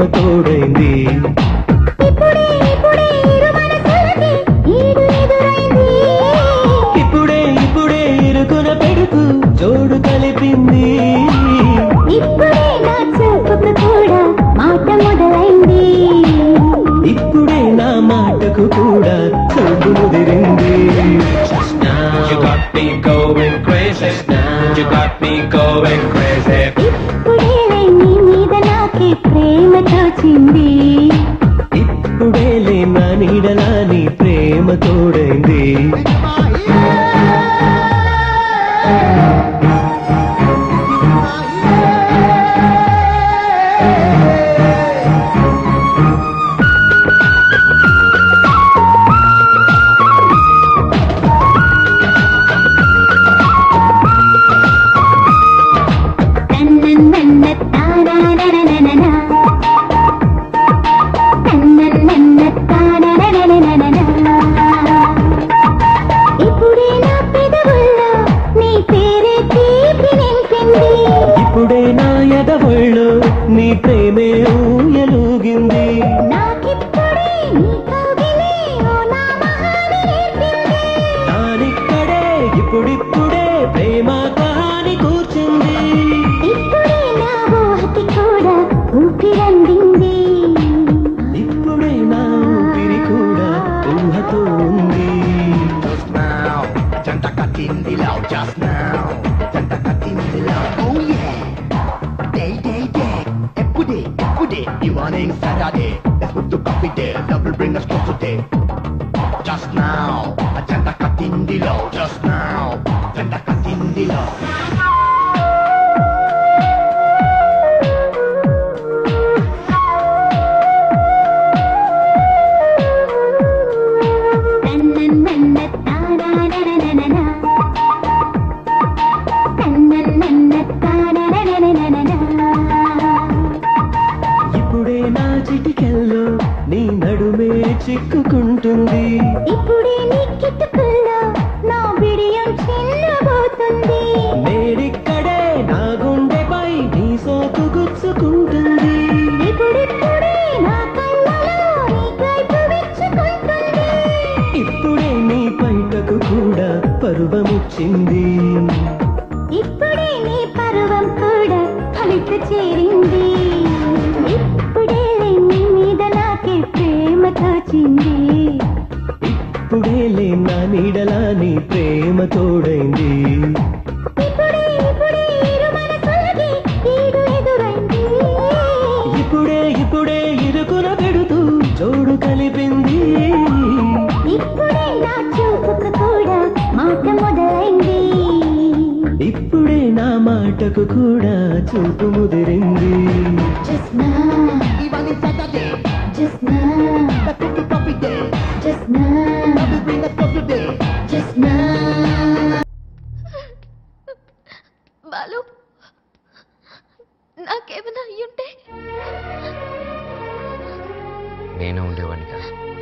తోడైంది ఇప్పుడే ఇప్పుడే ఇరు మనసులకి ఈడు ఎదురైంది ఇప్పుడే ఇప్పుడే ఇరుకున పెడుతూ జోడు కలిపింది ఇప్పుడే నా చూపుకు కూడా మాట మొదలైంది ఇప్పుడే నా మాటకు కూడా చూపు ముదిరింది You got me going crazy. You got me going crazy. ఇప్పుడే నీ మీద నాకే ప్రేమ తోచింది ఇప్పుడే నా నీడలా నీ ప్రేమ తోడైంది నన్నన్న తానననననన. నన్నన్న తానననననన. ఇప్పుడే నా పెదవుల్లో నీ పేరే తీపి నింపింది ఇప్పుడే నా ఎదవళ్ళు నీ ప్రేమే ఊయలుగింది నాకిప్పుడే నీ కౌగిలే ఓ నా మహాని నేర్పింది నానిక్కడే ఇప్పుడిప్పుడే ప్రేమ కహాని కూర్చుంది ఇప్పుడే నా ఊహకి కూడా ఊపిరందింది ఇప్పుడే నా ఊపిరి కూడా ఊహతో ఉంది Just now. Janta katindilaw. Just now. Janta katindilaw. Oh yeah. Day, day, day. Every day, every day. Evening Saturday. Let's move to coffee day. Love will bring us closer day. Just now. Janta katindilaw. Just now. Janta katindilaw. నన్నన్న తానననననన. నన్నన్న తానననననన. ఇప్పుడే నా చిటికెల్లో నీ నడుమే చిక్కుకుంటుంది ఇప్పుడే నీ కిటుకుల్లో నా బిడియం చిన్నబోతుంది నేడిక్కడే నా గుండెపై నీ సోకు గుచ్చుకుంటుంది ఇప్పుడిప్పుడే నా కళ్ళలో నీ కైపు విచ్చుకుంటుంది ఇప్పుడే నీ పైటకు కూడా పరువముచ్చింది ఇప్పుడే నీ పర్వం కూడా ఫలిత చేరింది ఇప్పుడే నీ మీద నాకే ప్రేమ తోచింది ఇప్పుడే నా నీడలా నీ ప్రేమ తోడైంది ఇప్పుడే ఇప్పుడే ఇరు మనసులకి ఈడు ఎదురైంది ఇప్పుడే ఇప్పుడే ఇరుకున పెడుతూ జోడు కలిపింది ఇప్పుడే నా చూపుకు కూడా మాట మొదలైంది ఇప్పుడే నా మాటకు కూడా చూపు ముదిరింది Just now, Evening Saturday. just now, Let's move to coffee day. just now, Love will bring us closer day. just now. Balu నాకేమైనా అయ్యుంటే నేనే ఉండేవాడిని కదా